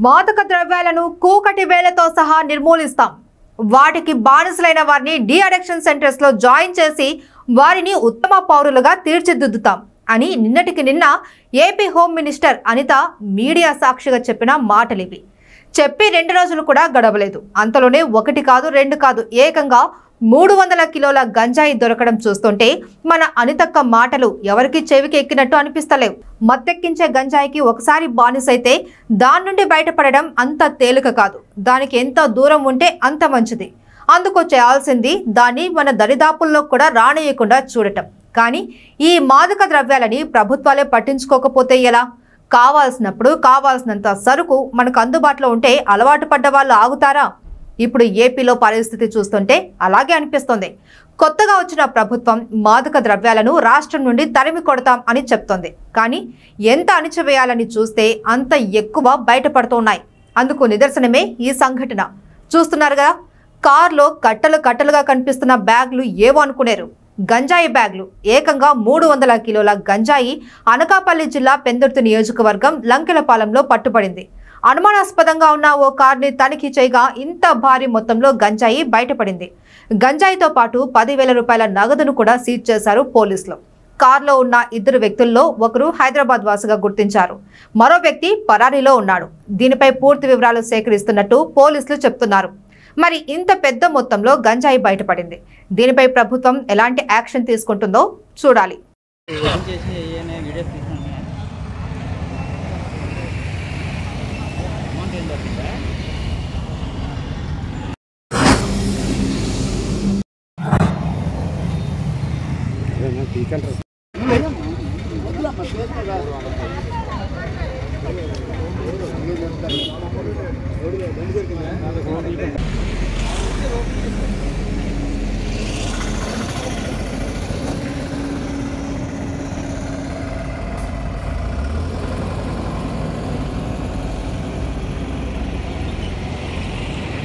మాదక ద్రవ్యాలను కూకటి వేలతో సహా నిర్మూలిస్తాం వాటికి బానిసలైన వారిని డి అడిక్షన్ సెంటర్స్ లో జాయిన్ చేసి వారిని ఉత్తమ పౌరులుగా తీర్చిదిద్దుతాం అని నిన్నటికి నిన్న AP home minister Anitha media సాక్షిగా చెప్పిన మాటలివి చెప్పి రెండు రోజులు కూడా గడవలేదు అంతలోనే ఒకటి కాదు రెండు కాదు ఏకంగా మూడు వందల కిలోల గంజాయి దొరకడం చూస్తుంటే మన అనితక్క మాటలు ఎవరికి చెవికి ఎక్కినట్టు అనిపిస్తలేవు మత్తెక్కించే గంజాయికి ఒకసారి బానిసైతే దాని నుండి బయటపడడం అంత తేలిక కాదు దానికి ఎంత దూరం ఉంటే అంత మంచిది అందుకు చేయాల్సింది దాన్ని మన దరిదాపుల్లో కూడా రానియకుండా చూడటం కానీ ఈ మాదక ద్రవ్యాలని ప్రభుత్వాలే పట్టించుకోకపోతే ఎలా కావాల్సినప్పుడు కావాల్సినంత సరుకు మనకు అందుబాటులో ఉంటే అలవాటు పడ్డ వాళ్ళు ఆగుతారా ఇప్పుడు ఏపీలో పరిస్థితి చూస్తుంటే అలాగే అనిపిస్తోంది కొత్తగా వచ్చిన ప్రభుత్వం మాదక ద్రవ్యాలను రాష్ట్రం నుండి తరిమి కొడతాం అని చెప్తోంది కానీ ఎంత అణిచివేయాలని చూస్తే అంత ఎక్కువ బయటపడుతున్నాయి అందుకు నిదర్శనమే ఈ సంఘటన చూస్తున్నారు కదా కార్లో కట్టలు కట్టలుగా కనిపిస్తున్న బ్యాగ్లు ఏవో అనుకునేరు గంజాయి బ్యాగ్లు ఏకంగా మూడు వందల కిలోల గంజాయి అనకాపల్లి జిల్లా పెందుర్తి నియోజకవర్గం లంకెలపాలెంలో పట్టుబడింది అనుమానాస్పదంగా ఉన్న ఓ కార్ని తనిఖీ చేయగా ఇంత భారీ మొత్తంలో గంజాయి బయటపడింది గంజాయితో పాటు పదివేల రూపాయల నగదును కూడా సీజ్ చేశారు పోలీసులు కార్లో ఉన్న ఇద్దరు వ్యక్తుల్లో ఒకరు హైదరాబాద్ వాసిగా గుర్తించారు మరో వ్యక్తి పరారీలో ఉన్నాడు దీనిపై పూర్తి వివరాలు సేకరిస్తున్నట్టు పోలీసులు చెప్తున్నారు మరి ఇంత పెద్ద మొత్తంలో గంజాయి బయటపడింది దీనిపై ప్రభుత్వం ఎలాంటి యాక్షన్ తీసుకుంటుందో చూడాలి ఏం చేసి ఏమైనా వీడియోస్ తీసుకున్నాను అమౌంట్ ఏం దొరికిందా